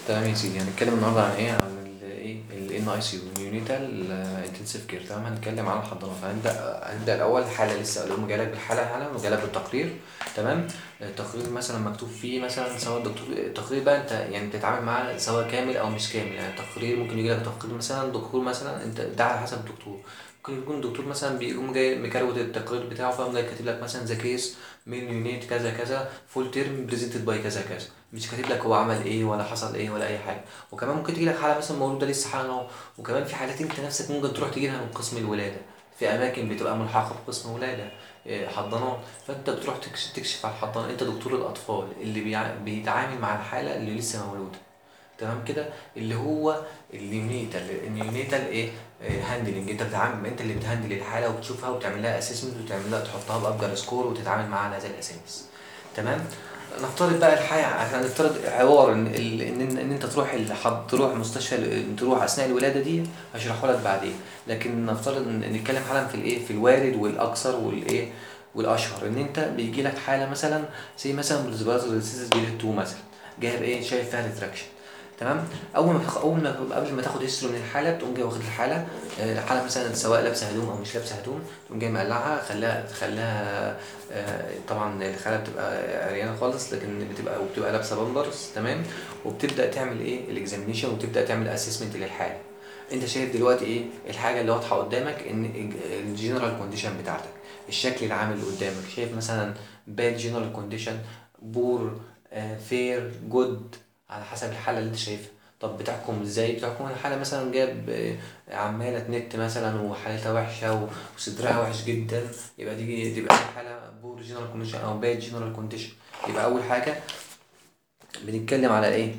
تمام يا سيدي هنتكلم النهارده عن ايه عن الايه الان اي سي يو نيونيتال انتنسيف كير تمام هنتكلم عن الحضانات هنبدا هنبدا الاول حاله لسه لو جالك بالحاله حالا وجالك بالتقرير تمام التقرير مثلا مكتوب فيه مثلا سواء الدكتور التقرير بقى انت يعني بتتعامل معاه سواء كامل او مش كامل يعني التقرير ممكن يجي لك تقرير مثلا دكتور مثلا انت ده على حسب الدكتور ممكن يكون الدكتور مثلا بيقوم جاي مكروت التقرير بتاعه فقام جاي كاتب لك مثلا ذا كيس من يونيت كذا كذا فول تيرم بريزنتد باي كذا كذا مش كاتب لك هو عمل ايه ولا حصل ايه ولا اي حاجه وكمان ممكن تجي لك حاله مثلا مولوده لسه حالا اهو وكمان في حالات انت نفسك ممكن تروح تجيبها من قسم الولاده في اماكن بتبقى ملحقه بقسم ولاده إيه، حضانات فانت بتروح تكشف, تكشف على الحضانه انت دكتور الاطفال اللي بيع- بيتعامل مع الحاله اللي لسه مولوده تمام كده اللي هو النيونيتال النيونيتال ايه هاندلنج انت بتتعامل انت اللي بتهندل الحاله وبتشوفها وبتعمل لها اسسمنت وتعمل لها تحطها بافجر سكور وتتعامل معاها على هذا الاساس تمام نفترض بقى الحياة عشان نفترض حوار ان ال- ان ان انت تروح الحض تروح مستشفى ال- تروح اثناء الولاده دي هشرحه لك بعدين لكن نفترض ان نتكلم حالا في الايه في الوارد والاكثر والايه والاشهر ان انت بيجي لك حاله مثلا زي مثلا ريسبيراتوري ديزيز جريد 2 مثلا جايب ايه شايف فيها ريتراكشن تمام اول ما تاخد اول ما قبل ما تاخد هيستوري من الحاله بتقوم جاي واخد الحاله آه، الحاله مثلا سواء لابسه هدوم او مش لابسه هدوم تقوم جاي مقلعها خلاها خلاها آه، طبعا الحاله بتبقى عريانه خالص لكن بتبقى وبتبقى لابسه بامبرز تمام وبتبدا تعمل ايه الاكزامينيشن وتبدا تعمل اسسمنت للحاله انت شايف دلوقتي ايه الحاجه اللي واضحه قدامك ان الجنرال كونديشن بتاعتك الشكل العام اللي قدامك شايف مثلا باد جنرال كونديشن بور فير جود على حسب الحاله اللي انت شايفها طب بتحكم ازاي بتحكم الحاله مثلا جاب آه، عماله تنت مثلا وحالتها وحشه و- وصدرها وحش جدا يبقى دي تبقى دي حاله بور جنرال كونديشن او باد جنرال كونديشن يبقى اول حاجه بنتكلم على ايه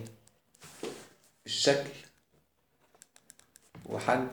الشكل وحجم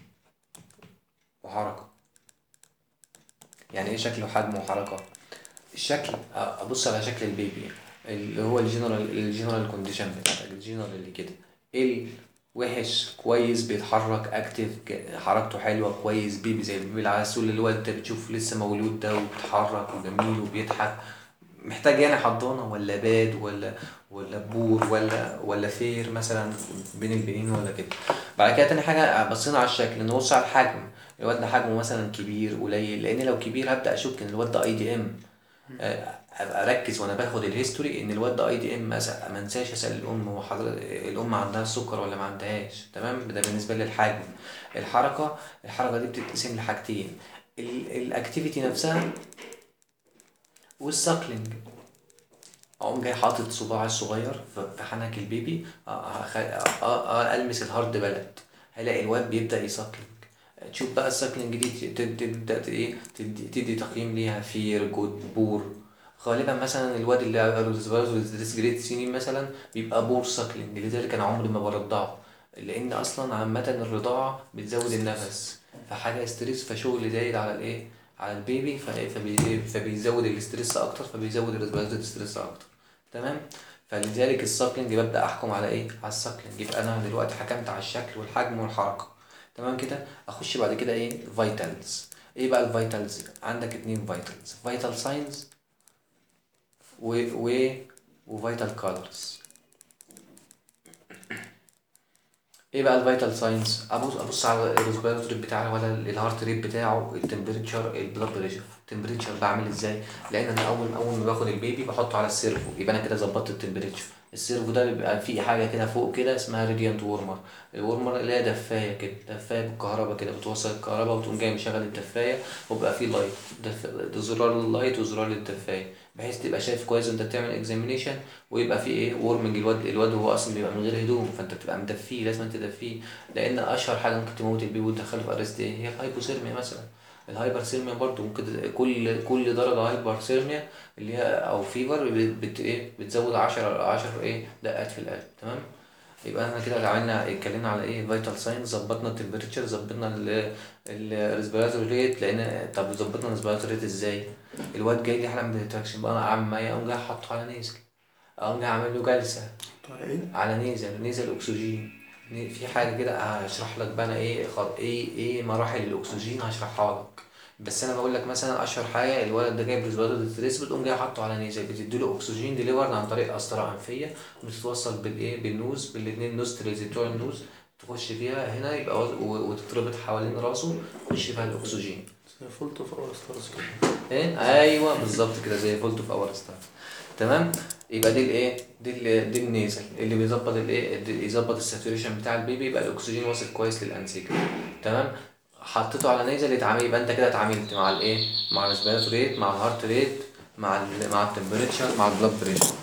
وحركه يعني ايه شكل وحجم وحركه الشكل ابص على شكل البيبي اللي هو الجنرال الجنرال كونديشن بتاعتك الجنرال اللي كده الوحش كويس بيتحرك اكتف حركته حلوه كويس بيبي زي البيبي العسول اللي هو انت بتشوف لسه مولود ده وبيتحرك وجميل وبيضحك محتاج يعني حضانه ولا باد ولا ولا بور ولا ولا فير مثلا بين البنين ولا كده بعد كده تاني حاجه بصينا على الشكل نبص على الحجم الواد ده حجمه مثلا كبير قليل لان لو كبير هبدا اشك ان الواد ده اي دي ام ابقى اركز وانا باخد الهيستوري ان الواد ده اي دي ام ما انساش اسال الام هو حضرتك الام عندها السكر ولا ما عندهاش تمام ده بالنسبه للحجم الحركه الحركه دي بتتقسم لحاجتين الاكتيفيتي نفسها والساكلينج اقوم جاي حاطط صباعي الصغير في في حنك البيبي أ- أخ- أ- أ- المس الهارد بلد هلاقي الواد بيبدا يساكلينج تشوف بقى الساكلينج دي ت- ت- تبدا ت- ايه تدي, تدي تقييم ليها فير جود بور غالبا مثلا الواد اللي جريد سنين مثلا بيبقى بور ساكلينج لذلك انا عمري ما برضعه لان اصلا عامه الرضاعه بتزود النفس فحاجه ستريس فشغل زايد على الايه على البيبي ف- فبي- فبيزود الاستريس اكتر فبيزود الريسبيراتوري ستريس اكتر تمام فلذلك الساكلينج ببدا احكم على ايه على الساكلينج يبقى انا دلوقتي حكمت على الشكل والحجم والحركه تمام كده اخش بعد كده ايه فيتالز ايه بقى الفيتالز عندك اتنين فيتالز فيتال ساينز و و وفيتال كولرز ايه بقى الفيتال ساينس ابص ابص على الريسبيراتوري بتاعي ولا الهارت ريت بتاعه التمبريتشر البلاد بريشر التمبريتشر بعمل ازاي لان انا اول اول ما باخد البيبي بحطه على السيرفو يبقى انا كده ظبطت التمبريتشر السيرفو ده بيبقى فيه حاجه كده فوق كده اسمها راديانت وورمر الورمر اللي هي دفايه كده دفايه بالكهرباء كده بتوصل الكهرباء وتقوم جاي مشغل الدفايه وبقى فيه لايت دف... ده زرار اللايت وزرار للدفايه بحيث تبقى شايف كويس وانت بتعمل اكزامينيشن ويبقى فيه ايه وورمنج الواد الواد هو اصلا بيبقى من غير هدوم فانت بتبقى مدفيه لازم تدفيه لان اشهر حاجه ممكن تموت البيبي وتدخله في ارست ايه هي الهايبوثيرميا مثلا الهايبرثيرميا برضو ممكن كل كل درجه هايبرثيرميا اللي هي او فيفر بت ايه بتزود 10 10 ايه دقات في القلب تمام يبقى احنا كده عملنا اتكلمنا على ايه فيتال ساينز ظبطنا التمبريتشر ظبطنا الريسبيراتوري ريت لان طب ظبطنا الريسبيراتوري ريت ازاي الواد جاي لي حاله من الريتراكشن بقى انا اعمل معايا اقوم جاي حاطه على نيزل اقوم جاي اعمل له جلسه طالع ايه؟ على نيزل نيزل اكسجين في حاجه كده هشرح لك بقى انا ايه خط ايه ايه مراحل الاكسجين هشرحها لك بس انا بقول لك مثلا اشهر حاجه الولد ده جايب ريسبيراتوري ستريس بتقوم جاي حاطه على نيزل بتديله اكسجين ديليفرد عن طريق قسطره انفيه وبتتوصل بالايه بالنوز بالاثنين نوستريلز بتوع النوز تخش فيها هنا يبقى وز- و- وتتربط حوالين راسه يخش فيها الاكسجين فولت اوف اور ستارز كده ايه ايوه بالظبط كده زي فولت في اور ستار تمام يبقى دي الايه دي ال- دي النيزل اللي بيظبط الايه اللي يظبط الساتوريشن بتاع البيبي يبقى الاكسجين واصل كويس للانسجه تمام حطيته على نيزل يتعامل يبقى انت كده اتعاملت مع الايه مع الريسبيراتوري ريت مع الهارت ريت مع ال مع التمبريتشر مع البلاد بريشر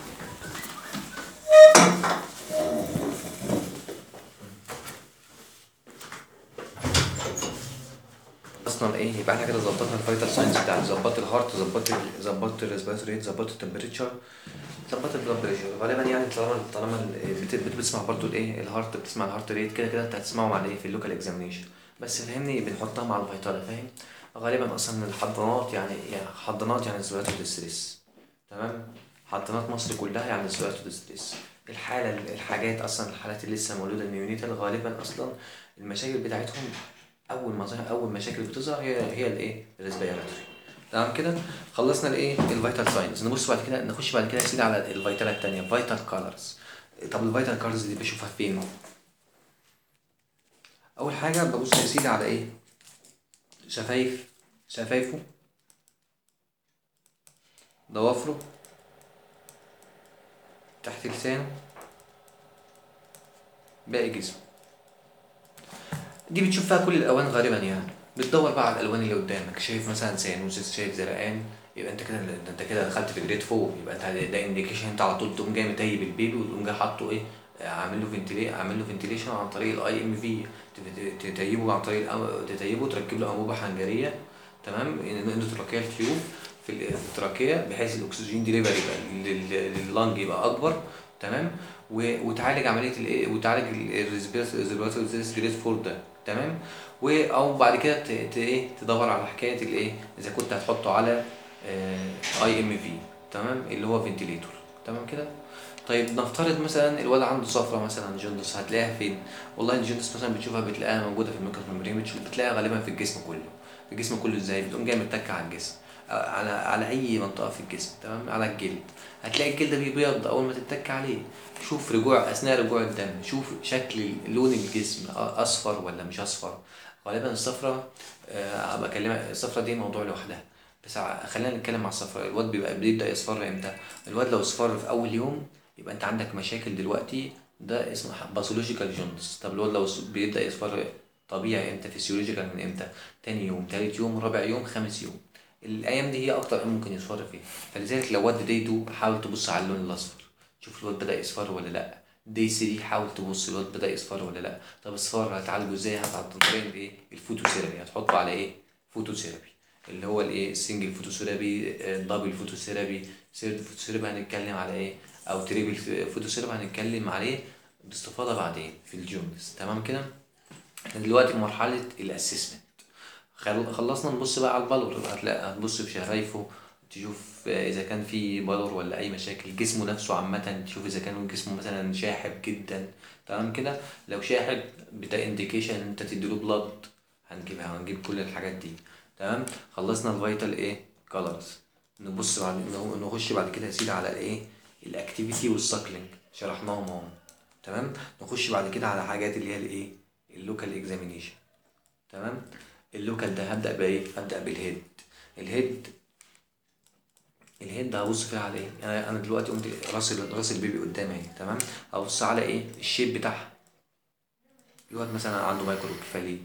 اصلا ايه يبقى احنا كده ظبطنا الفيتال ساينس بتاعنا ظبطت الهارت ظبطت ال- ظبطت الريسبيراتوري ريت ظبطت التمبريتشر ظبطت البلاد بريشر غالبا يعني طالما طالما ال- بت- بت- بتسمع برضو الايه الهارت بتسمع الهارت ريت كده كده انت هتسمعه مع الايه في اللوكال اكزامينيشن بس فهمني بنحطها مع الفيتال فاهم غالبا اصلا الحضانات يعني يعني حضانات يعني ريسبيراتوري ستريس تمام حضانات مصر كلها يعني ريسبيراتوري ستريس الحاله الحاجات اصلا الحالات اللي لسه مولوده النيونيتال غالبا اصلا المشاكل بتاعتهم اول ما ظهر اول مشاكل بتظهر هي هي الايه الريسبيراتوري تمام كده خلصنا الايه الفيتال ساينز نبص بعد كده نخش بعد كده يا سيدي على الفيتال الثانيه فيتال كولرز طب الفيتال كولرز دي بشوفها فين اول حاجه ببص يا سيدي على ايه شفايف شفايفه ضوافره تحت لسانه باقي جسمه دي بتشوف فيها كل الالوان غالبا يعني بتدور بقى على الالوان اللي قدامك شايف مثلا سيانوسيس شايف زرقان يبقى انت كده ده انت كده دخلت في جريد فوق يبقى انت ده انديكيشن انت على طول تقوم جاي متيب البيبي وتقوم جاي حاطه ايه عامل له فنتلي عامل له فنتيليشن عن طريق الاي ام في تتيبه عن طريق الأم- تتيبه تركب له انبوبه حنجريه تمام اندوتراكيال تيوب في ال- في التراكيه بحيث الاكسجين ديليفري يبقى لل- لللنج يبقى اكبر تمام و- وتعالج عمليه الايه وتعالج الريسبيراتوري جريد 4 ده تمام و او بعد كده ت- ت- ايه تدور على حكايه الايه اذا كنت هتحطه على اي ام في تمام اللي هو فنتيليتور تمام كده طيب نفترض مثلا الولد عنده صفرة مثلا جندس هتلاقيها فين؟ والله الجندس مثلا بتشوفها بتلاقيها موجودة في الميكروس ممبرين بتشوف بتلاقيها غالبا في الجسم كله في الجسم كله ازاي؟ بتقوم جاي متكة على الجسم آه، على على أي منطقة في الجسم تمام على الجلد هتلاقي الجلد بيبيض أول ما تتك عليه شوف رجوع أثناء رجوع الدم شوف شكل لون الجسم آه، أصفر ولا مش أصفر غالبا الصفرة آه، هبقى أكلمك الصفرة دي موضوع لوحدها بس ع- خلينا نتكلم على الصفرة الواد بيبقى بيبدأ يصفر امتى؟ الواد لو اصفر في أول يوم يبقى انت عندك مشاكل دلوقتي ده اسمه باثولوجيكال جوندس طب الواد لو بيبدا يصفر طبيعي امتى فيسيولوجيكال من امتى تاني يوم تالت يوم رابع يوم خامس يوم الايام دي هي اكتر ايام ممكن يصفر فيها فلذلك لو واد دي 2 حاول تبص على اللون الاصفر شوف الواد بدا يصفر ولا لا دي 3 حاول تبص الواد بدا يصفر ولا لا طب الصفار هتعالجه ازاي هتعالجه عن طريق الايه الفوتوثيرابي هتحطه على ايه فوتوثيرابي اللي هو الايه السنجل فوتوثيرابي دبل فوتوثيرابي سيرد فوتوثيرابي هنتكلم على ايه او تريبل فوتوثيرابي هنتكلم عليه باستفاضه بعدين في الجونز تمام كده احنا دلوقتي في مرحله الاسسمنت خل- خلصنا نبص بقى على البلور هتلاقي هتبص في شفايفه تشوف اذا كان في بلور ولا اي مشاكل جسمه نفسه عامه تشوف اذا كان جسمه مثلا شاحب جدا تمام كده لو شاحب ده انديكيشن انت تديله بلاد هنجيب هنجيب كل الحاجات دي تمام خلصنا الفيتال ايه كولرز نبص بعد نخ- نخش بعد كده يا سيدي على الايه الاكتيفيتي والساكلينج شرحناهم اهو تمام نخش بعد كده على حاجات اللي هي الايه اللوكال اكزامينيشن تمام اللوكال ده هبدا بايه هبدا بالهيد الهيد الهيد ده هبص فيها على ايه انا انا دلوقتي قمت راس ال- راس البيبي قدامي اهي تمام هبص على ايه الشيب بتاعها الواد مثلا عنده مايكرو كفالي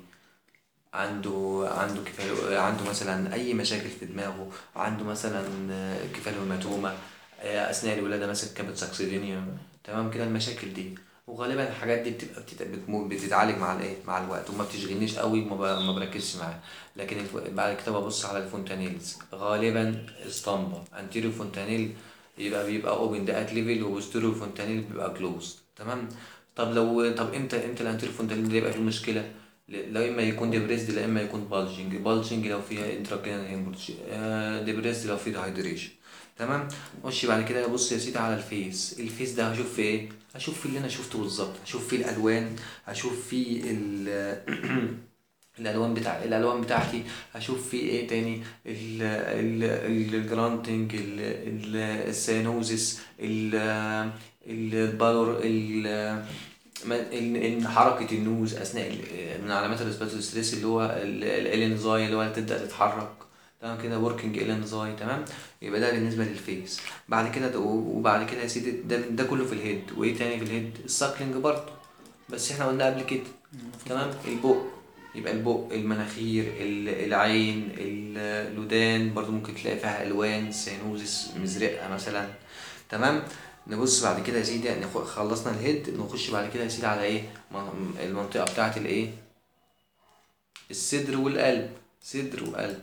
عنده عنده كفاله عنده مثلا اي مشاكل في دماغه عنده مثلا كفالوماتوما اثناء الولاده مثلا كابت ساكسيدينيوم تمام كده المشاكل دي وغالبا الحاجات دي بتبقى بتت- بتمو- بتتعالج مع الايه مع الوقت وما بتشغلنيش قوي وما ب- ما بركزش معاها لكن الف- بعد كده ببص على الفونتانيلز غالبا اسطمبة انتيريو فونتانيل يبقى بيبقى اوبن ده ات ليفل وبوستيريو فونتانيل بيبقى كلوزد تمام طب لو طب امتى امتى الانتيريو فونتانيل ده يبقى فيه مشكله ل- لا اما يكون ديبريسد لا اما يكون بالجنج بالجنج لو فيها انتراكينال هيموريدج ديبريسد لو فيه ديهايدريشن تمام خش بعد كده بص يا سيدي على الفيس الفيس ده هشوف فيه ايه هشوف فيه اللي انا شفته بالظبط هشوف فيه الالوان هشوف فيه ال الالوان بتاع الالوان بتاعتي هشوف في ايه تاني ال ال الجرانتنج ال ال السينوزس ال البالور ال ما- ال- ال- حركة النوز أثناء ال- من علامات الريسبيراتوري ستريس اللي هو الإلينزاي اللي هو تبدأ تتحرك تمام كده وركينج إلينزاي تمام يبقى ده بالنسبة للفيس بعد كده ده- وبعد كده يا سيدي ده, ده كله في الهيد وإيه تاني في الهيد الساكلينج برضه بس احنا قلنا قبل كده تمام البق يبقى البق المناخير ال- العين الودان برضو ممكن تلاقي فيها الوان سينوزس مزرقه مثلا تمام نبص بعد كده يا سيدي نخ- خلصنا الهيد نخش بعد كده يا سيدي على ايه من- المنطقه بتاعه الايه الصدر والقلب صدر وقلب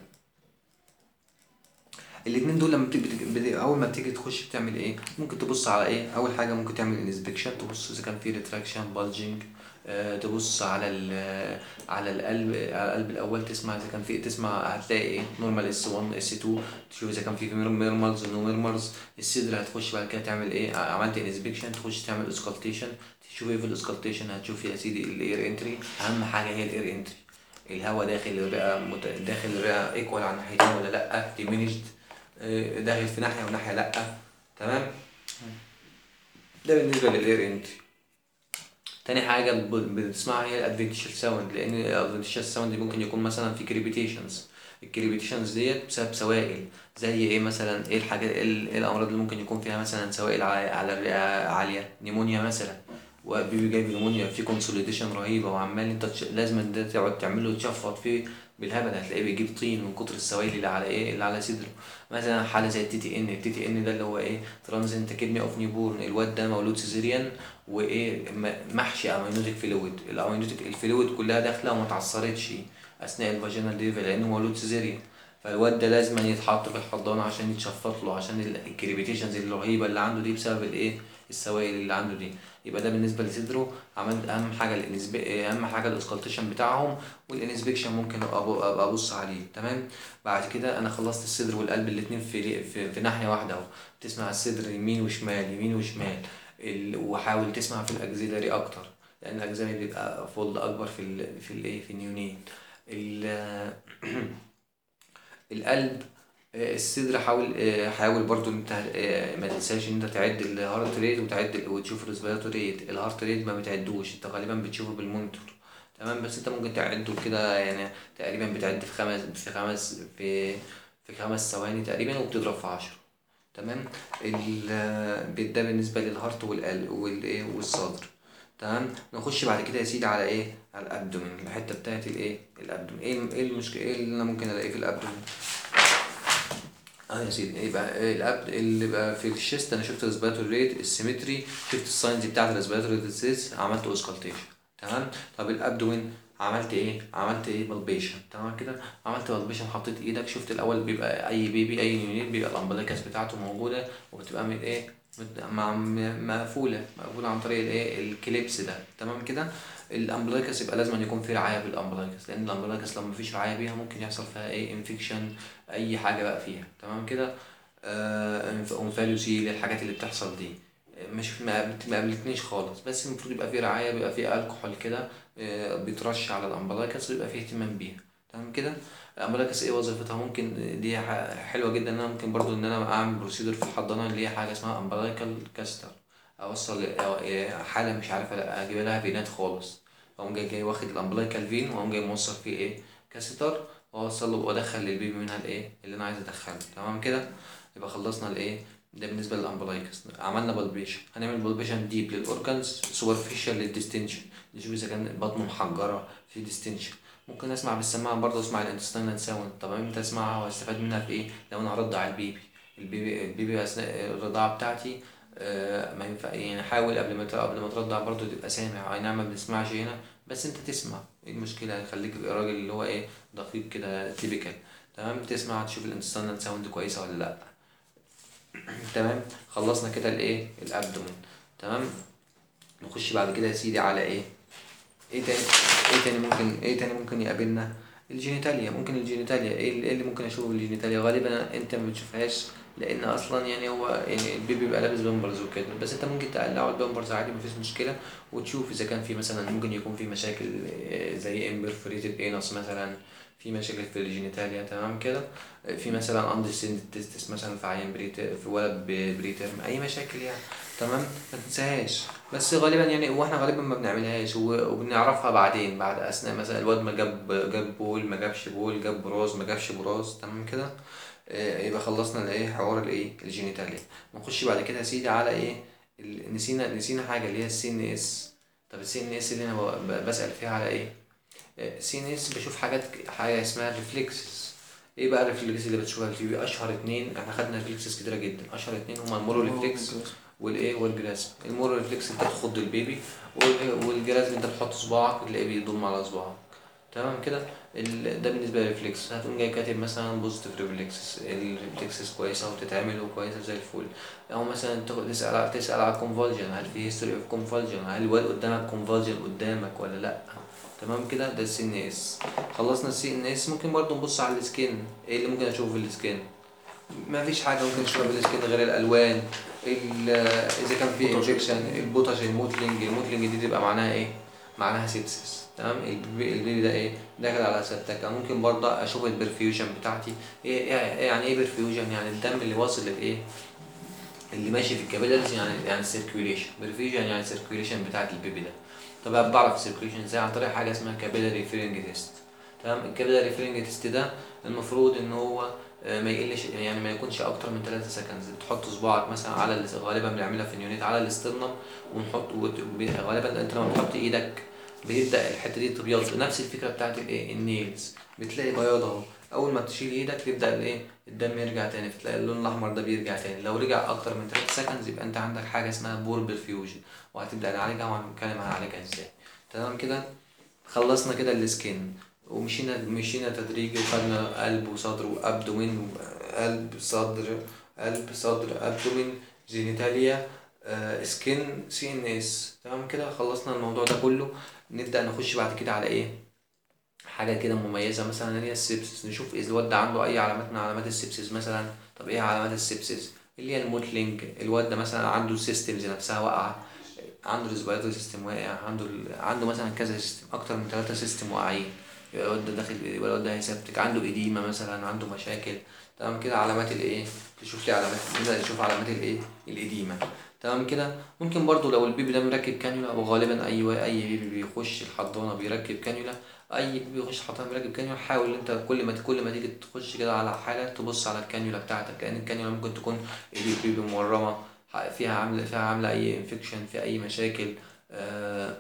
الاتنين دول لما بتيجي بت... اول ما بتيجي تخش بتعمل ايه ممكن تبص على ايه اول حاجه ممكن تعمل انسبكشن تبص اذا كان في ريتراكشن بالجنج تبص على ال على القلب على القلب الاول تسمع اذا كان في تسمع هتلاقي ايه نورمال اس 1 اس 2 تشوف اذا كان في ميرمالز نو ميرمالز الصدر هتخش بعد كده تعمل ايه عملت انسبكشن تخش تعمل اسكالتيشن تشوف ايه في الاسكالتيشن هتشوف يا سيدي الاير انتري اهم حاجه هي الاير انتري الهواء داخل الرئه مت... داخل الرئه ايكوال على الناحيتين ولا لا ديمينيشد داخل في ناحيه وناحيه لا تمام ده بالنسبه للاير انتري تاني حاجة ب- بتسمعها هي الادفنتشال ساوند لأن الادفنتشال ساوند ممكن يكون مثلا في كريبيتيشنز الكريبيتيشنز ديت بسبب سوائل زي ايه مثلا ايه الحاجات ايه ال- إيه الأمراض اللي ممكن يكون فيها مثلا سوائل ع- على الرئة عالية نيمونيا مثلا وبيبي جايب نيمونيا في كونسوليديشن رهيبة وعمال انت تش... لازم ده تقعد تعمله تشفط فيه بالهبل هتلاقيه بيجيب طين من كتر السوائل اللي على ايه اللي على صدره مثلا حالة زي التي تي ان التي تي ان ده اللي هو ايه ترانزنت كدني اوف نيوبورن الواد ده مولود سيزيريان وايه م- محشي امينوتيك فلويد الامينوتيك الفلويد كلها داخله وما اتعصرتش اثناء الفاجينال ديليفري لانه مولود سيزيريان فالواد ده لازم يتحط في الحضانه عشان يتشفط له عشان ال- الكريبيتيشنز الرهيبه اللي عنده دي بسبب الايه السوائل اللي عنده دي يبقى ده بالنسبه لصدره عملت اهم حاجه الانسب... اهم حاجه الاسكالتيشن بتاعهم والانسبكشن ممكن ابقى أبو- أبقى ابص عليه تمام بعد كده انا خلصت الصدر والقلب الاتنين في في, في ناحيه واحده اهو تسمع الصدر يمين وشمال يمين وشمال ال... وحاول تسمع في الاكزيلاري اكتر لان الاكزيلاري بيبقى فولد اكبر في ال... في الايه في النيونين ال... القلب آه، الصدر حاول آه، حاول برضو ان انت آه، ما تنساش ان انت تعد الهارت ريت وتعد ال- وتشوف الريسبيراتوري ريت الهارت ريت ما بتعدوش انت غالبا بتشوفه بالمونيتور تمام بس انت ممكن تعده كده يعني تقريبا بتعد في خمس في خمس في في خمس ثواني تقريبا وبتضرب في عشرة تمام ال- ده بالنسبة للهارت والقلب والايه والصدر تمام نخش بعد كده يا سيدي على ايه على الابدومين الحته بتاعت الايه الابدومين ايه ايه المشكله ايه اللي انا ممكن الاقيه في الابدومين اه يا سيدي يبقى الاب اللي بقى في الشيست انا شفت الريسبيراتوري ريت السيمتري شفت الساينز بتاعت الريسبيراتوري ديزيز عملت اوسكالتيشن تمام طب الابدومين عملت ايه عملت ايه بالبيشن تمام كده عملت بالبيشن حطيت ايدك شفت الاول بيبقى اي بيبي اي يونيت بيبقى الامبليكس بتاعته موجوده وبتبقى من ايه مت- مع- م- مقفوله مقفوله عن طريق الايه الكليبس ده تمام كده الامبليكس يبقى لازم أن يكون في رعايه بالامبليكس لان الامبليكس لو مفيش رعايه بيها ممكن يحصل فيها ايه انفكشن اي حاجه بقى فيها تمام كده آه انفالوسيل الحاجات اللي بتحصل دي آه، مش ما قابلت- ما قابلتنيش خالص بس المفروض يبقى في رعايه بيبقى في الكحول كده آه، بيترش على الامبلاكس ويبقى فيه اهتمام بيها تمام كده الامبلاكس ايه وظيفتها ممكن دي ح- حلوه جدا ان انا ممكن برضو ان انا اعمل بروسيدور في الحضانه اللي هي حاجه اسمها امبلايكال كاستر اوصل أو- حاله مش عارف اجيب لها فينات خالص اقوم جاي جاي واخد الامبلايكال فين واقوم جاي موصل فيه ايه كاستر واوصل له وادخل للبيبي منها الايه اللي انا عايز ادخله تمام كده يبقى خلصنا الايه ده بالنسبه للامبلايكس عملنا بالبيشن هنعمل بالبيشن ديب للاورجانز سوبرفيشال للديستنشن نشوف اذا كان بطنه محجره في ديستنشن ممكن اسمع بالسماعه برضه اسمع الانتستينال ساوند طب امتى اسمعها واستفاد منها في ايه لو انا هرضع البيبي البيبي البيبي اثناء الرضاعه بتاعتي آه، ما ينفع يعني حاول قبل ما قبل ما ترضع برضه تبقى سامع اي نعم ما بنسمعش هنا بس انت تسمع ايه المشكله خليك راجل اللي هو ايه دقيق كده تيبيكال تمام تسمع تشوف الانتستينال ساوند كويسه ولا لا تمام خلصنا كده الايه الابدومين تمام نخش بعد كده يا سيدي على ايه ايه تاني ايه تاني ممكن ايه تاني ممكن يقابلنا الجينيتاليا ممكن الجينيتاليا ايه اللي, إيه اللي ممكن اشوفه في الجينيتاليا غالبا انت ما بتشوفهاش لان اصلا يعني هو يعني البيبي بيبقى لابس بامبرز وكده بس انت ممكن تقلعه البامبرز عادي مفيش مشكله وتشوف اذا كان في مثلا ممكن يكون في مشاكل آه، زي امبرفوريتد انس مثلا في مشاكل في الجينيتاليا تمام كده آه، في مثلا اندسند تيستس مثلا في عيان بريتر في ولد بريترم اي مشاكل يعني تمام ما تنساهاش بس غالبا يعني واحنا غالبا ما بنعملهاش و- وبنعرفها بعدين بعد اثناء مثلا الواد ما جاب جاب بول ما جابش بول جاب براز ما جابش براز تمام كده آه، يبقى خلصنا الايه حوار الايه الجينيتاليا نخش بعد كده يا سيدي على ايه ال- نسينا نسينا حاجه اللي هي السي ان اس طب السي ان اس اللي انا ب- ب- بسال فيها على ايه السي ان اس بشوف حاجات حاجه اسمها ريفلكسز ايه بقى الريفلكس اللي بتشوفها في التي اشهر اتنين احنا خدنا ريفلكسز كتيره جدا اشهر اتنين هما المورو ريفلكس والايه والجراسم المورو ريفلكس انت تخض البيبي وال- والجراسم انت بتحط صباعك وتلاقيه بيضم على صباعك تمام كده ال- ده بالنسبه للريفلكس هتقوم جاي كاتب مثلا بوزيتيف ريفلكسز الريفلكسز كويسه وتتعمل وكويسه زي الفل او مثلا تاخد تسال على تسال على الكونفولجن هل في هيستوري اوف كونفولجن هل الواد قدامك كونفولجن قدامك ولا لا تمام كده ده السي ان اس خلصنا السي ان اس ممكن برضو نبص على السكين ايه اللي ممكن اشوفه في السكين ما فيش حاجه ممكن تشوفها في السكين غير الالوان ال- اذا كان في بوتش. انفكشن البوتش الموتلنج الموتلنج دي تبقى معناها ايه معناها سيبسس تمام البيبي, البيبي ده ايه داخل على سبتكه ممكن برضه اشوف البرفيوجن بتاعتي ايه إيه- يعني ايه برفيوجن يعني الدم اللي واصل للايه اللي ماشي في الكابيلاريز يعني يعني السيركيوليشن برفيوجن يعني السيركيوليشن بتاعت البيبي ده طب بعرف السيركيوليشن ازاي عن طريق حاجه اسمها كابيلاري فيلنج تيست تمام الكابيلاري فيلنج تيست ده المفروض ان هو آه، ما يقلش يعني ما يكونش اكتر من 3 سكندز تحط صباعك مثلا على ال- غالبا بنعملها في اليونيت على الاسترنم ونحط وت- ب- غالبا انت لما بتحط ايدك بيبدا الحته دي تبيض نفس الفكره بتاعت الايه النيلز بتلاقي بياض اهو اول ما تشيل ايدك يبدا الايه الدم يرجع تاني فتلاقي اللون الاحمر ده بيرجع تاني لو رجع اكتر من 3 سكندز يبقى انت عندك حاجه اسمها بور برفيوجن وهتبدا نعالجها وهنتكلم هنعالجها ازاي تمام كده خلصنا كده السكين ومشينا مشينا تدريجي وخدنا قلب وصدر وابدومين قلب صدر قلب صدر ابدومين جينيتاليا آه، سكين سي ان اس تمام كده خلصنا الموضوع ده كله نبدا نخش بعد كده على ايه حاجه كده مميزه مثلا اللي هي السبسس نشوف اذا الواد ده عنده اي علامات من علامات السبسس مثلا طب ايه علامات السبسس اللي هي الموتلينج الواد ده مثلا عنده سيستمز نفسها واقعه عنده الريسبيراتوري سيستم واقع عنده ال... عنده مثلا كذا سيستم اكتر من ثلاثة سيستم واقعين يبقى الواد ده داخل يبقى الواد ده هيسبتك عنده اديمه مثلا عنده مشاكل تمام كده علامات الايه تشوف لي علامات نبدا نشوف علامات الايه الاديمه تمام كده ممكن برضو لو البيبي ده مركب كانيولا وغالبا اي اي بيبي بيخش الحضانه بيركب كانيولا اي بيبي بيخش الحضانه بيركب كانيولا حاول انت كل ما كل ما تيجي تخش كده على حاله تبص على الكانيولا بتاعتك لان الكانيولا ممكن تكون ايد البيبي مورمه فيها عامله فيها عامله اي انفكشن في اي مشاكل آه،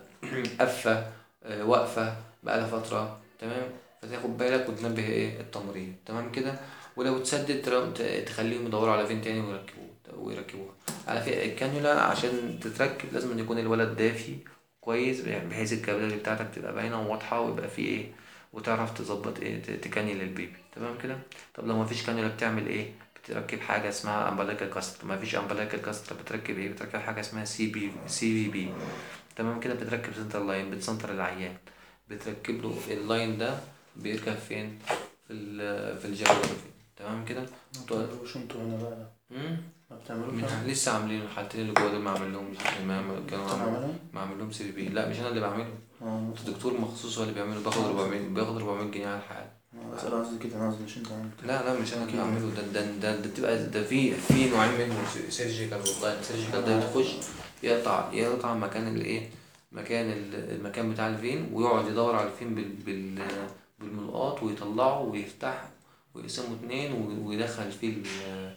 قفه آه، واقفه بقالها فتره تمام فتاخد بالك وتنبه ايه التمريض تمام كده ولو تسدد تر- ت- تخليهم يدوروا على فين تاني ويركبوه ويركبوها على فكرة الكانيولا عشان تتركب لازم أن يكون الولد دافي كويس بحيث الكابيلاري بتاعتك تبقى باينة وواضحة ويبقى فيه ايه وتعرف تظبط ايه ت- تكانيل البيبي تمام كده طب لو مفيش كانيولا بتعمل ايه بتركب حاجة اسمها امبلايكال كاستر مفيش امبلايكال كاستر بتركب ايه بتركب حاجة اسمها سي بي سي بي بي تمام كده بتركب سنتر لاين بتسنتر العيان بتركب له اللاين ده بيركب فين في ال في الجاجوفي تمام كده ما بتعملوش انتوا هنا بقى مم؟ ما بتعملوش من- هنا لسه عاملين الحالتين اللي جوه دول ما عامل لهم ما عمل- كانوا انت عامل- عاملهم؟ ما عامل لهم سي بي بي لا مش انا اللي بعمله اه الدكتور مخصوص هو اللي بيعمله باخد 400 بياخد 400 جنيه على الحالة آه، بس انا قصدي كده انا قصدي مش انت عامل كده لا لا مش انا اللي بعمله ده ده ده, ده بتبقى ده في في نوعين منهم سيرجيكال والله سيرجيكال ده بيخش يقطع يقطع مكان الايه مكان ال- المكان بتاع الفين ويقعد يدور على الفين بال بال بالملقاط ويطلعه ويفتح ويقسمه اتنين و- ويدخل فيه ال-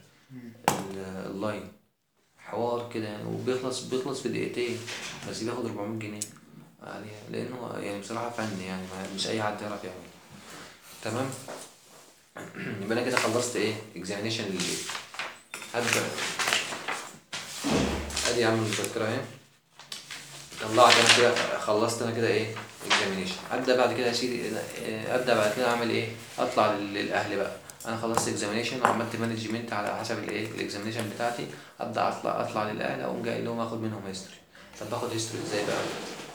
ال- اللاين حوار كده يعني وبيخلص بيخلص في دقيقتين بس بياخد 400 جنيه عليها لانه يعني بصراحه فن يعني ما- مش اي حد يعرف يعمل تمام يبقى انا كده خلصت ايه اكزامينيشن للبيت هبدا ادي يا عم المذكره اهي طلعت انا كده خلصت انا كده ايه اكزامينيشن ابدا بعد كده يا سيدي آه، ابدا بعد كده اعمل ايه اطلع لل- للاهل بقى انا خلصت اكزامينيشن وعملت مانجمنت على حسب الايه الاكزامينيشن بتاعتي ابدا اطلع اطلع للاهل اقوم جاي لهم اخد منهم هيستوري طب باخد هيستوري ازاي بقى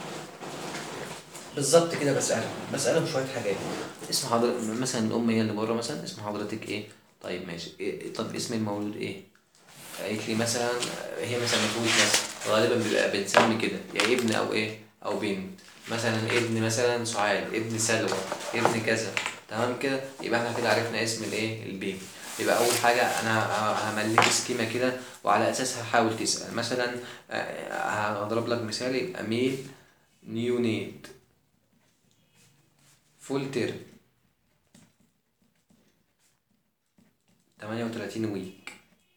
بالظبط كده بسألهم بسألهم شوية حاجات اسم حضرتك مثلا الأم هي اللي بره مثلا اسم حضرتك إيه؟ طيب ماشي إيه طب اسم المولود ايه قالت لي مثلا هي مثلا متولد مثلا غالبا بيبقى بنسمي كده يا ابن او ايه او بنت مثلا ابن مثلا سعاد ابن سلوى ابن كذا تمام كده يبقى احنا كده عرفنا اسم الايه البيبي يبقى اول حاجه انا هملك سكيما كده وعلى اساسها حاول تسال مثلا آه، هضرب لك مثال يبقى ميل نيونيت فول تيرم 38 ويك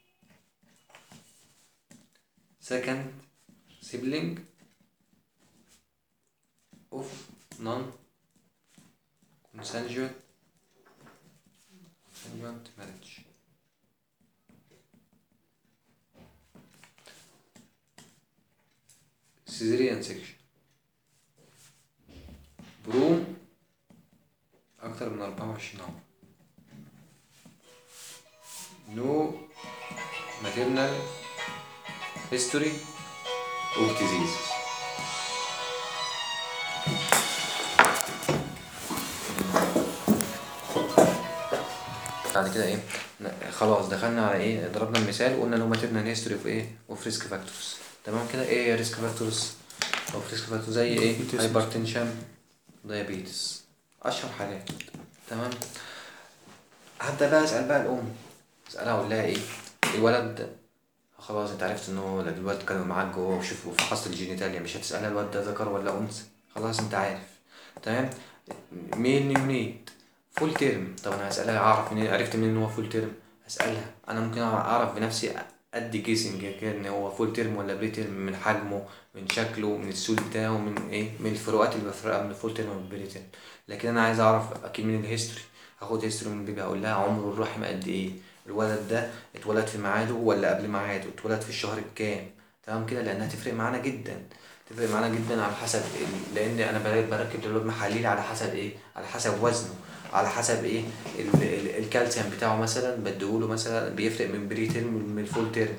second sibling of non consensual consensual marriage cesarean section بروم أكتر من 24 عمر no maternal history of diseases بعد كده ايه ن- خلاص دخلنا على ايه ضربنا المثال قلنا لو ماتيرنال هيستوري اوف ايه اوف ريسك فاكتورز تمام كده ايه هي ريسك فاكتورز اوف ريسك فاكتورز زي ايه Diabetes. هايبرتنشن دايابيتس اشهر حاجات تمام هبدا بقى اسال بقى الام اسالها اقول لها ايه الولد خلاص انت عرفت انه الواد كان معاك جوه وشوف وفحصت الجينيتاليا مش هتسالها الواد ده ذكر ولا انثى خلاص انت عارف تمام مين نيونيت فول تيرم طب انا هسالها اعرف منين عرفت منين ان هو فول تيرم هسالها انا ممكن اعرف بنفسي ادي جيسنج كده ان هو فول تيرم ولا بري تيرم من حجمه من شكله من السول بتاعه من ايه من الفروقات اللي بفرقها من الفول تيرم والبري تيرم لكن انا عايز اعرف اكيد من الهيستوري هاخد هيستوري من البيبي هقول لها عمره الرحم قد ايه الولد ده اتولد في ميعاده ولا قبل ميعاده اتولد في الشهر الكام تمام كده لانها تفرق معانا جدا تفرق معانا جدا على حسب ال- لان انا بر- بركب للولد محاليل على حسب ايه على حسب وزنه على حسب ايه ال- ال- الكالسيوم بتاعه مثلا بديهوله مثلا بيفرق من بري تيرم من الفول تيرم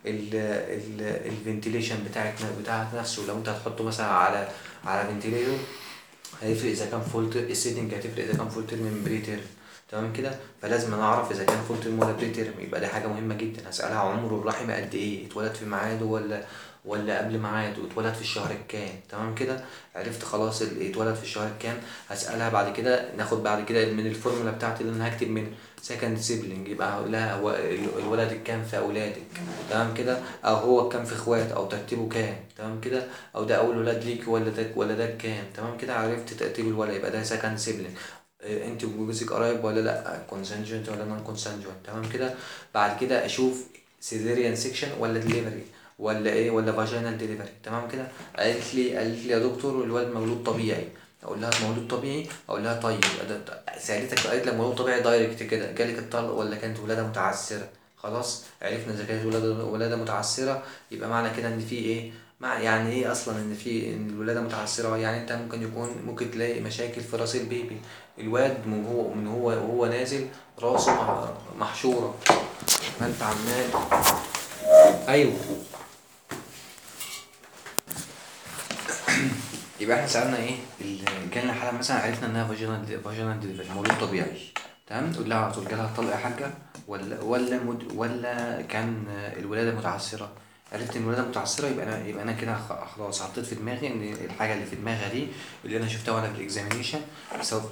الفنتيليشن بتاعك بتاعك نفسه لو انت هتحطه مثلا على على فنتيليتور هيفرق اذا كان فول تيرم السيتنج هتفرق اذا كان فول تيرم من بري تيرم تمام كده فلازم انا اعرف اذا كان فول تيرم ولا بري تيرم يبقى دي حاجه مهمه جدا هسالها عمره الرحم قد ايه اتولد في ميعاده ولا ولا قبل ميعاده اتولد في الشهر الكام تمام كده عرفت خلاص ال- اتولد في الشهر الكام هسالها بعد كده ناخد بعد كده من الفورمولا بتاعتي اللي انا هكتب من سكند سيبلينج يبقى هقول لها هو ال- الولد الكام في اولادك تمام كده او هو كام في اخوات او ترتيبه كام تمام كده او ده اول ولد ليك ولا ده ولا ده كام تمام كده عرفت ترتيب الولد يبقى ده سكند سيبلينج انت وجوزك قرايب ولا لا كونسنجنت ولا نون كونسنجنت تمام كده بعد كده اشوف سيزيريان سيكشن ولا دليفري ولا ايه ولا فاجينال ديليفري تمام كده قالت لي قالت لي يا دكتور الولد مولود طبيعي اقول لها مولود طبيعي اقول لها طيب ده- سالتك قالت لك مولود طبيعي دايركت كده جالك الطلق ولا كانت ولاده متعسره خلاص عرفنا اذا كانت ولاده ولاده متعسره يبقى معنى كده ان في ايه مع يعني ايه اصلا ان في ان الولاده متعسره يعني انت ممكن يكون ممكن تلاقي مشاكل في راس البيبي الواد من هو من هو وهو نازل راسه مح- محشوره فانت عمال ايوه يبقى احنا سالنا ايه ال- جالنا حاله مثلا عرفنا انها فاجينال فاجينال ديليفري مولود طبيعي تمام نقول لها على طول جالها طلق يا حاجه ولا ولا مد ولا كان الولاده متعسره عرفت ان الولاده متعسره يبقى انا يبقى انا كده خ- خلاص حطيت في دماغي ان الحاجه اللي في دماغها دي اللي انا شفتها وانا في الاكزامينيشن سواء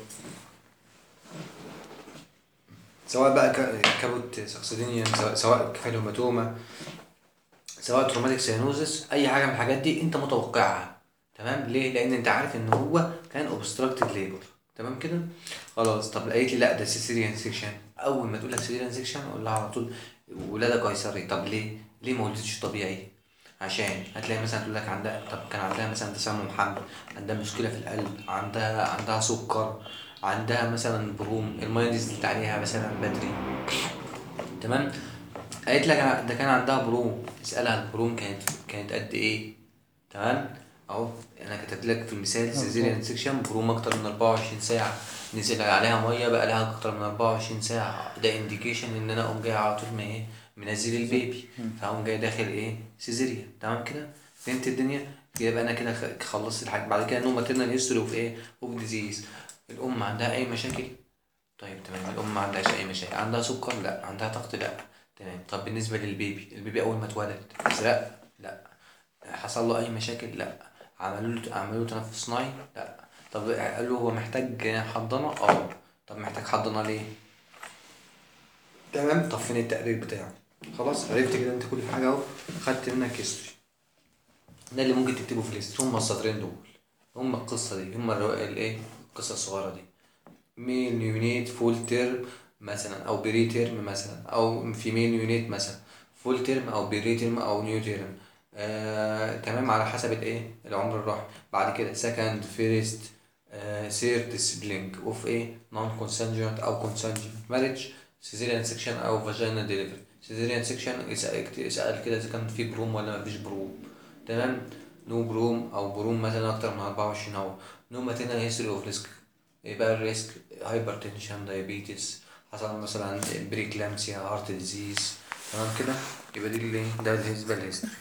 سواء بقى ك- كابوت ساكسيدينيا سواء سواء كفالوماتوما سواء تروماتيك سيانوزس اي حاجه من الحاجات دي انت متوقعها تمام ليه لان انت عارف ان هو كان اوبستراكتد ليبر تمام كده خلاص طب قالت لي لا ده سيسيريان سيكشن اول ما تقول لك سيسيريان سيكشن اقول لها على طول ولاده قيصري طب ليه ليه ما ولدتش طبيعي عشان هتلاقي مثلا تقول لك عندها طب كان عندها مثلا تسمم حمل عندها مشكله في القلب عندها عندها سكر عندها مثلا بروم الميه نزلت عليها مثلا بدري تمام قالت لك أنا- ده كان عندها بروم اسالها البروم كانت كانت قد ايه تمام اهو انا كتبت لك في المثال سيزيريان سيكشن بروم اكتر من 24 ساعه نزل عليها ميه بقى لها اكتر من 24 ساعه ده انديكيشن ان انا اقوم جاي على طول ما ايه منزل البيبي فاقوم جاي داخل ايه سيزيريان تمام كده فهمت الدنيا يبقى انا كده خ- خلصت الحاجه بعد كده نو ماتيرنال هيستوري اوف ايه اوف ديزيز الام عندها اي مشاكل طيب تمام الام ما عندهاش اي مشاكل عندها سكر لا عندها ضغط لا تمام طب بالنسبه للبيبي البيبي اول ما اتولد ازرق لا حصل له اي مشاكل لا عملوا له عملوا له تنفس صناعي لا طب قالوا هو محتاج حضانه اه طب محتاج حضانه ليه تمام طب فين التقرير بتاعه خلاص عرفت كده انت كل حاجه اهو خدت منك هيستوري ده اللي ممكن تكتبه في الليست هم السطرين دول هم القصه دي هم الرو- الايه القصه الصغيره دي ميل يونيت فول تيرم مثلا او بري تيرم مثلا او فيميل يونيت مثلا فول تيرم او بري تيرم او نيو تيرم آه، تمام على حسب الايه العمر الراحل بعد كده سكند فيرست سيرت سبلينج اوف ايه نون كونسنجنت او كونسنجنت ماريج سيزيريان سيكشن او فاجينا ديليفري سيزيريان سيكشن يسأل كده اذا كان في بروم ولا مفيش بروم تمام نو بروم او بروم مثلا اكتر من 24 اور نو ماتيرنال هيستوري اوف ريسك يبقى الريسك هايبرتنشن دايابيتس حصل مثلا بريكلامسيا هارت ديزيز تمام كده يبقى دي اللي ده بالنسبه للهيستوري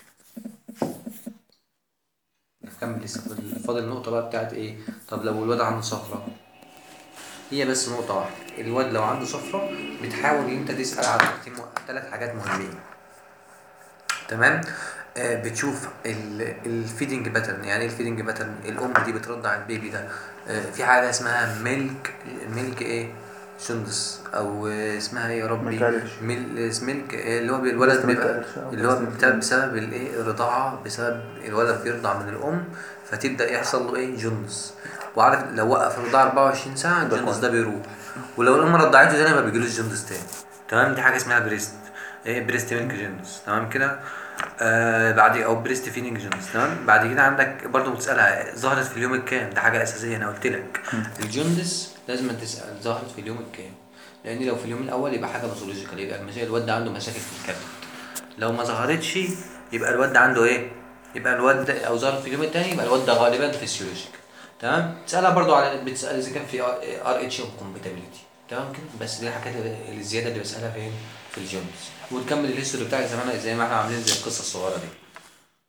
نكمل لسه فاضل- فاضل النقطة بقى بتاعت ايه طب لو الواد عنده صفرة هي بس نقطة واحدة الواد لو عنده صفرة بتحاول ان انت تسأل على حاجتين مه- تلات حاجات مهمين تمام آه بتشوف الفيدنج باترن يعني ايه الفيدنج باترن الام دي بترضع البيبي ده آه في حاجة اسمها ميلك ميلك ايه سندس او آه، اسمها ايه يا ربي مكالش. ميل ميلك آه، اللي هو الولد بيبقى مكالش، أو اللي هو بس بتاع- بسبب الايه الرضاعة بسبب الولد بيرضع من الام فتبدأ يحصل له ايه جونز وعارف لو وقف الرضاعة 24 ساعة ده الجونز كويس. ده بيروح ولو الام رضعته تاني ما بيجيلوش جونز تاني تمام دي حاجة اسمها بريست ايه بريست ميلك جونز تمام كده آه بعد او بريست فيدنج جونز تمام بعد كده عندك برضو بتسألها ظهرت في اليوم الكام ده حاجة أساسية أنا قلت لك الجوندس لازم تسأل ظهرت في اليوم الكام لأن لو في اليوم الأول يبقى حاجة باثولوجيكال يبقى المشاكل الواد ده عنده مشاكل في الكبد لو ما ظهرتش يبقى الواد ده عنده ايه يبقى الواد ده او ظهرت في اليوم التاني يبقى الواد ده غالبا فيسيولوجيك تمام تسالها برضو على بتسال اذا كان في ار اتش كومباتيبيليتي تمام كده بس دي الحاجات اللي- الزياده اللي بسالها فين في الجونز وتكمل الهيستوري بتاعك زي ما احنا زي ما احنا عاملين زي القصه الصغيره دي